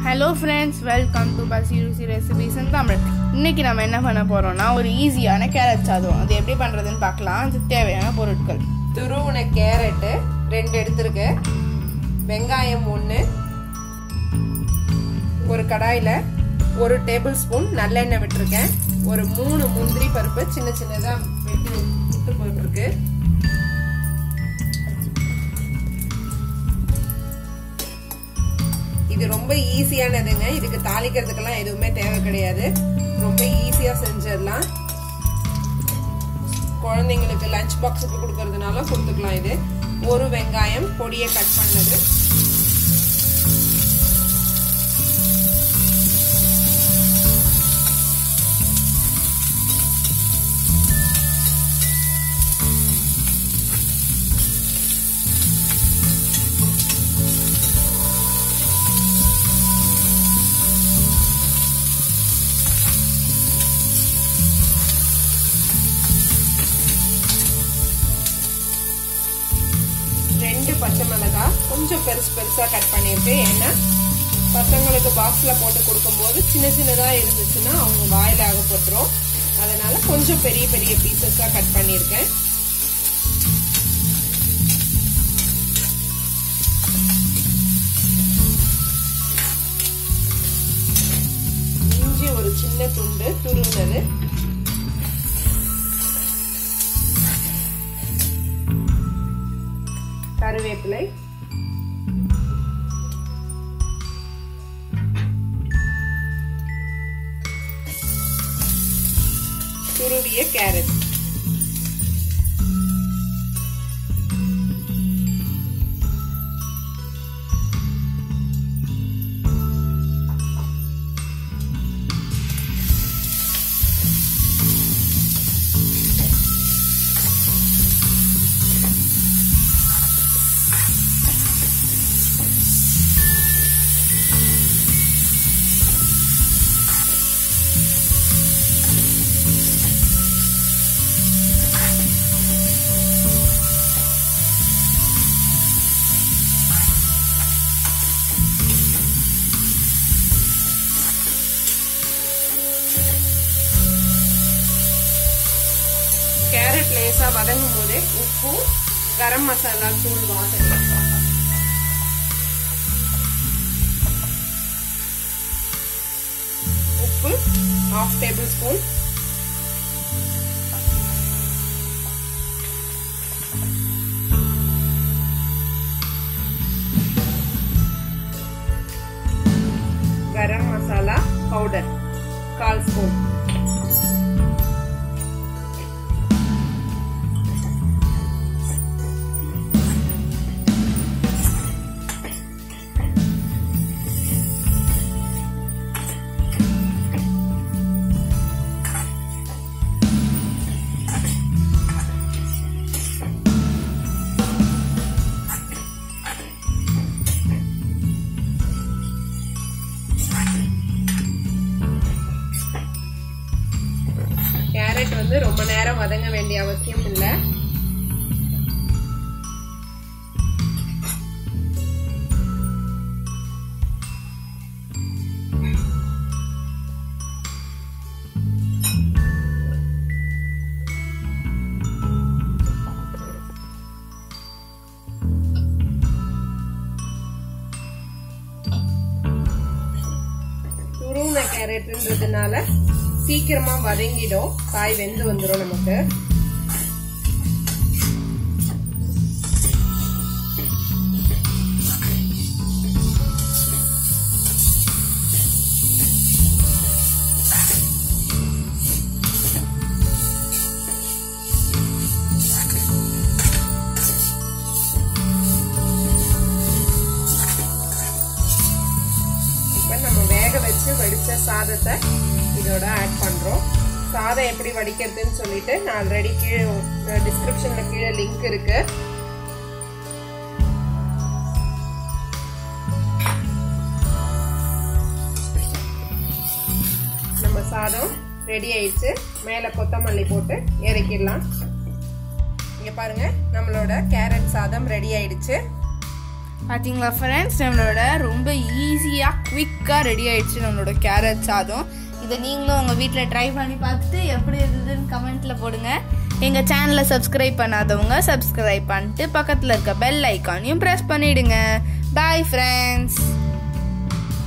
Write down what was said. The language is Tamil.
ஹலோ ஃப்ரெண்ட்ஸ் வெல்கம் டு பசி ருசி ரெசிபிஸ் இன் தமிழ் இன்னைக்கு நம்ம என்ன பண்ண போறோம்னா ஒரு ஈஸியான கேரட் சாதம் அது எப்படி பண்றதுன்னு பார்க்கலாம் அதுக்கு தேவையான பொருட்கள் துருவுன கேரட்டு ரெண்டு எடுத்துருக்கு வெங்காயம் ஒன்று ஒரு கடாயில் ஒரு டேபிள் ஸ்பூன் நல்லெண்ணெய் விட்டுருக்கேன் ஒரு மூணு முந்திரி பருப்பு சின்ன சின்னதாக வெட்டி விட்டு போட்டிருக்கு இது ரொம்ப ஈஸியானதுங்க இதுக்கு தாளிக்கிறதுக்கெல்லாம் எதுவுமே தேவை கிடையாது ரொம்ப ஈஸியாக செஞ்சிடலாம் குழந்தைங்களுக்கு லஞ்ச் பாக்ஸுக்கு கொடுக்கறதுனால கொடுத்துக்கலாம் இது ஒரு வெங்காயம் பொடியை கட் பண்ணது ரெண்டு பச்சை மிளகாய் கொஞ்சம் பெருசு பெருசாக கட் பண்ணியிருக்கேன் ஏன்னா பசங்களுக்கு பாக்ஸில் போட்டு கொடுக்கும்போது சின்ன சின்னதாக இருந்துச்சுன்னா அவங்க வாயில் ஆகப்பட்டுரும் அதனால கொஞ்சம் பெரிய பெரிய பீசஸாக கட் பண்ணியிருக்கேன் இஞ்சி ஒரு சின்ன துண்டு துருவினது கருவேப்பிலை துருவிய கேரட் கேரட் லேசா வதங்கும் போதே உப்பு கரம் மசாலா தூள் வாசனை உப்பு half table spoon garam masala powder கால் ஸ்பூன் கேரட் வந்து ரொம்ப நேரம் வதங்க வேண்டிய அவசியம் இல்லை துருவின கேரட்ன்றதுனால சீக்கிரமா வதங்கிடும் காய் வெந்து வந்துடும் நமக்கு இப்போ நம்ம வேக வச்சு வடித்த சாதத்தை இதோட ஆட் பண்ணுறோம் சாதம் எப்படி வடிக்கிறதுன்னு சொல்லிட்டு நான் ஆல்ரெடி கீழே டிஸ்கிரிப்ஷனில் கீழே லிங்க் இருக்கு நம்ம சாதம் ரெடி ஆயிடுச்சு மேலே கொத்தமல்லி போட்டு இறக்கிடலாம் இங்கே பாருங்க நம்மளோட கேரட் சாதம் ரெடி ஆயிடுச்சு பார்த்தீங்களா ஃப்ரெண்ட்ஸ் நம்மளோட ரொம்ப ஈஸியாக குவிக்காக ரெடி ஆயிடுச்சு நம்மளோட கேரட் சாதம் இதை நீங்களும் உங்கள் வீட்டில் ட்ரை பண்ணி பார்த்துட்டு எப்படி இருந்ததுன்னு கமெண்ட்டில் போடுங்க எங்கள் சேனலை சப்ஸ்கிரைப் பண்ணாதவங்க சப்ஸ்கிரைப் பண்ணிட்டு பக்கத்தில் இருக்க பெல் ஐக்கானையும் ப்ரெஸ் பண்ணிவிடுங்க பாய் ஃப்ரெண்ட்ஸ்